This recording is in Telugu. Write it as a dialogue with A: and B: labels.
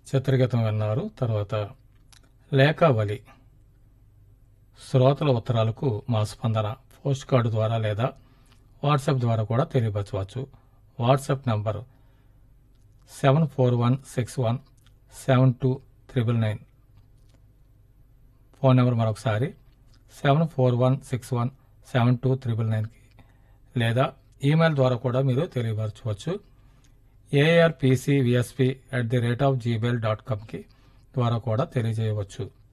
A: చిత్రగీతం విన్నారు తర్వాత లేఖావళి శ్రోతల ఉత్తరాలకు మా స్పందన పోస్ట్ కార్డు ద్వారా లేదా వాట్సాప్ ద్వారా కూడా తెలియపరచవచ్చు WhatsApp number seven four one six one seven two triple nine phone number మరొకసారి seven four one six one seven two triple నైన్కి లేదా ఈమెయిల్ ద్వారా కూడా మీరు తెలియపరచవచ్చు ARPC VSP at the rate of Gmail dot కామ్కి ద్వారా కూడా తెలియజేయవచ్చు